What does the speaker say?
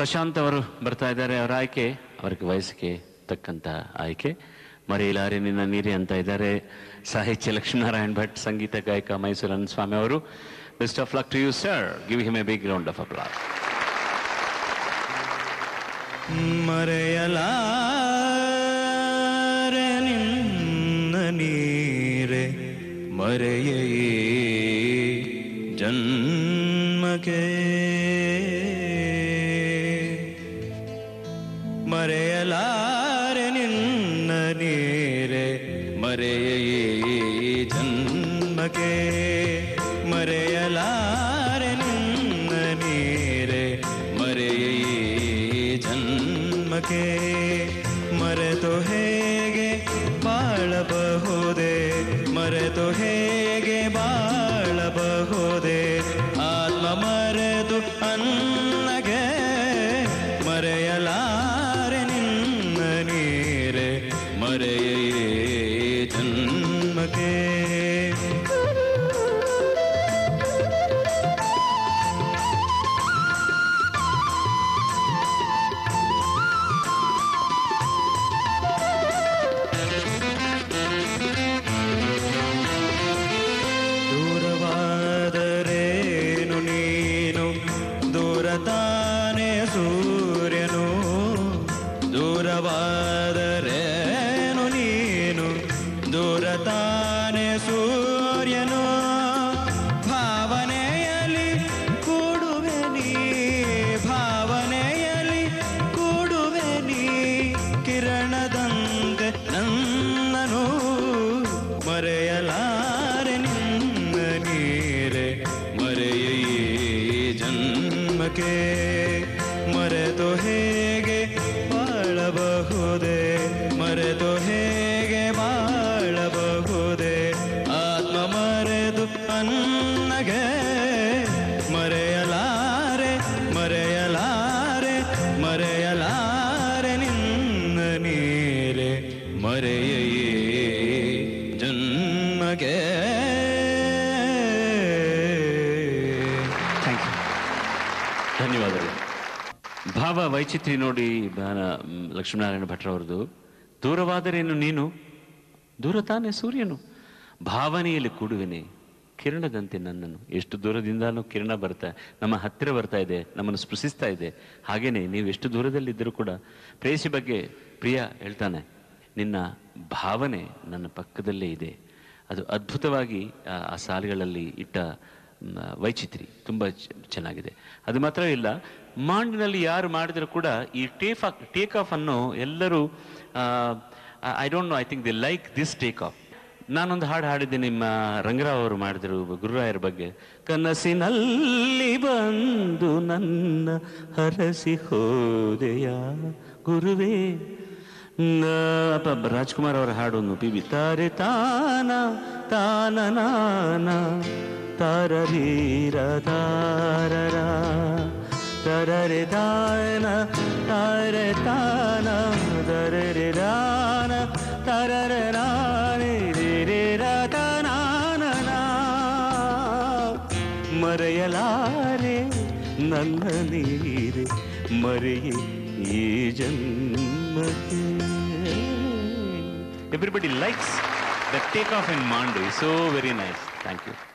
ಪ್ರಶಾಂತ್ ಅವರು ಬರ್ತಾ ಇದ್ದಾರೆ ಅವರ ಆಯ್ಕೆ ಅವರಿಗೆ ವಯಸ್ಸಿಗೆ ತಕ್ಕಂತ ಆಯ್ಕೆ ಮರೆಯಲಾರೆ ನಿನ್ನ ನೀರಿ ಅಂತ ಇದ್ದಾರೆ ಸಾಹಿತ್ಯ ಲಕ್ಷ್ಮೀನಾರಾಯಣ್ ಭಟ್ ಸಂಗೀತ ಗಾಯಕ ಮೈಸೂರನ್ ಸ್ವಾಮಿ ಅವರು best of luck to you sir give him a big round of applause ಮರೆಯಲಾರೆ ನಿನ್ನ ನೀರೆ ಮರೆಯೇ ಜನ್ಮಕ್ಕೆ ಮರೆಯಲಾರೆ ನಿನ್ನ ನೀರೆ ಮರೆಯೇ ಜನ್ಮಕ್ಕೆ ಮರೆಯಲಾರೆ ನಿನ್ನ ನೀರೆ ಮರೆಯೇ ಜನ್ಮಕ್ಕೆ ಮರೆತು ಹೇಗೆ ಬಾಳಬಹುದೇ ಮರೆತು ಹೇಗೆ ಬಾಳಬಹುದೇ ಆತ್ಮ ಮರೆತು ಅನ್ನಗೆ ಮರೆಯಲಾರೆ ನಿನ್ನ ನೀರೆ ಮರೆಯೇ ಜನ್ಮಕ್ಕೆ ದೂರವಾದರೇನು ನೀನು ದೂರ ತಾನೆ ಸೂರ್ಯನು ದೂರವಾದರೇನು ನೀನು ದೂರ ತಾನೆ ಸೂರ್ಯನು ಭಾವನೆಯಲ್ಲಿ ಕೂಡುವೆ ನೀ ಭಾವನೆಯಲ್ಲಿ ಕೂಡುವೆ ನೀ ಕಿರಣದಂತೆ ನನ್ನನು ಮರೆಯಲಾರೆ ನಿನ್ನ ನೀರೆ ಮರೆಯೇ ಜನ್ಮಕ್ಕೆ ಮರೆತು ಹೇಗೆ ಬಾಳಬಹುದೇ ಮರೆತು ಹೇಗೆ ಬಾಳಬಹುದೇ ಆತ್ಮ ಮರೆತು ಅನ್ನಗೆ ಮರೆಯಲಾರೆ ಮರೆಯಲಾರೆ ಮರೆಯಲಾರೆ ನಿನ್ನ ನೀರೆ ಮರೆಯೇ ಜನ್ಮಗೆ ಥ್ಯಾಂಕ್ ಯು ಧನ್ಯವಾದಗಳು ಭಾವ ವೈಚಿತ್ರಿ ನೋಡಿ ಬಾನ- ಮ್, ಲಕ್ಷ್ಮೀನಾರಾಯಣ ಭಟ್ರವರದು ದೂರವಾದರೇನು ನೀನು ದೂರ ತಾನೇ ಸೂರ್ಯನು ಭಾವನೆಯಲ್ಲಿ ಕೂಡುವೆನೆ ಕಿರಣದಂತೆ ನನ್ನನ್ನು ಎಷ್ಟು ದೂರದಿಂದನೂ ಕಿರಣ ಬರ್ತಾ ನಮ್ಮ ಹತ್ತಿರ ಬರ್ತಾ ಇದೆ ನಮ್ಮನ್ನು ಸ್ಪೃಶಿಸ್ತಾ ಇದೆ ಹಾಗೇನೆ ನೀವು ಎಷ್ಟು ದೂರದಲ್ಲಿದ್ದರೂ ಕೂಡ ಪ್ರೇಯಸಿ ಬಗ್ಗೆ ಪ್ರಿಯ ಹೇಳ್ತಾನೆ ನಿನ್ನ ಭಾವನೆ ನನ್ನ ಪಕ್ಕದಲ್ಲೇ ಇದೆ ಅದು ಅದ್ಭುತವಾಗಿ ಆ ಆ ಸಾಲುಗಳಲ್ಲಿ ಇಟ್ಟ ಮ್, ವೈಚಿತ್ರಿ ತುಂಬ ಚ- ಚೆನ್ನಾಗಿದೆ ಅದು ಮಾತ್ರ ಇಲ್ಲ ಮಾಂಡ್ನಲ್ಲಿ ಯಾರು ಮಾಡಿದ್ರು ಕೂಡ ಈ ಟೇಫ್ ಟೇಕ್ ಆಫ್ ಅನ್ನು ಎಲ್ಲರೂ I don't know I think they like this take off ನಾನೊಂದು ಹಾಡು ಹಾಡಿದ್ದೆ ನಿಮ್ಮ ರಂಗರಾವ್ ಅವರು ಮಾಡಿದ್ರು ಗುರುರಾಯರ ಬಗ್ಗೆ ಕನಸಿನಲ್ಲಿ ಬಂದು ನನ್ನ ಹರಸಿ ಹೋದೆಯ ಗುರುವೇ ನ- ಪ- ರಾಜ್ಕುಮಾರ್ ಅವರ ಹಾಡೊಂದು ಪಿ ಬಿ ತಾರೆ ತಾನ ತಾನ ನಾನ ತಾರರೀರ ತಾರರ ತರರೆ ತಾನ ತಾರೆ ತಾನ ತರರೆ ರಾನ ತರರೆ ರಾನೆ ರೇ ರೇ ರ ತಾನಾನ ಮರೆಯಲಾರೆ ನನ್ನ ನೀರೆ ಮರೆಯೇ ಈ ಜನ್ಮಕ್ಕೆ everybody likes the take off in ಮಾಂಡು so very nice thank you